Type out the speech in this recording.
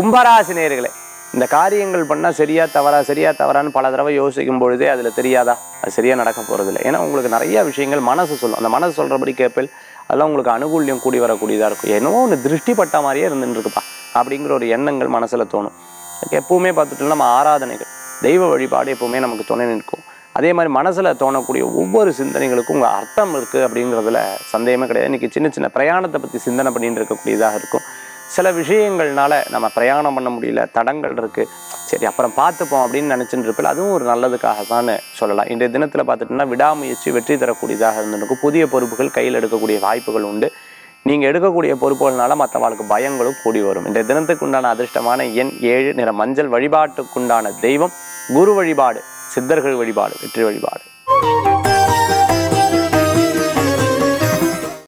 கும்பராசி நேயர்களே இந்த காரியங்கள் பண்ணால் சரியா தவறா சரியா தவறான்னு பல தடவை யோசிக்கும் பொழுதே அதில் தெரியாதா அது சரியா நடக்க போகிறதில்ல ஏன்னா உங்களுக்கு நிறைய விஷயங்கள் மனசு சொல்லும் அந்த மனசு சொல்கிறபடி கேட்பில் அதெல்லாம் உங்களுக்கு அனுகூல்யம் கூடி வரக்கூடியதாக இருக்கும் என்னவோ ஒன்று திருஷ்டி பட்ட மாதிரியே இருந்துட்டு இருக்குப்பா அப்படிங்கிற ஒரு எண்ணங்கள் மனசில் தோணும் அதுக்கு எப்பவுமே பார்த்துட்டு நம்ம ஆராதனைகள் தெய்வ வழிபாடு எப்பவுமே நமக்கு துணை நிற்கும் அதே மாதிரி மனசில் தோணக்கூடிய ஒவ்வொரு சிந்தனைகளுக்கும் உங்கள் அர்த்தம் இருக்குது அப்படிங்கிறதுல சந்தேகமே கிடையாது இன்றைக்கி சின்ன சின்ன பிரயாணத்தை பற்றி சிந்தனை பண்ணிட்டு இருக்கக்கூடியதாக இருக்கும் சில விஷயங்கள்னால நம்ம பிரயாணம் பண்ண முடியல தடங்கள் இருக்குது சரி அப்புறம் பார்த்துப்போம் அப்படின்னு நினச்சிட்டு இருப்பில் அதுவும் ஒரு நல்லதுக்காக தான் சொல்லலாம் இன்றைய தினத்தில் பார்த்துட்டோம்னா விடாமுயற்சி வெற்றி தரக்கூடியதாக இருந்திருக்கும் புதிய பொறுப்புகள் கையில் எடுக்கக்கூடிய வாய்ப்புகள் உண்டு நீங்கள் எடுக்கக்கூடிய பொறுப்புகள்னால மற்றவர்களுக்கு பயங்களும் கூடி வரும் இன்றைய தினத்துக்கு உண்டான அதிர்ஷ்டமான எண் ஏழு நிற மஞ்சள் வழிபாட்டுக்குண்டான தெய்வம் குரு வழிபாடு சித்தர்கள் வழிபாடு வெற்றி வழிபாடு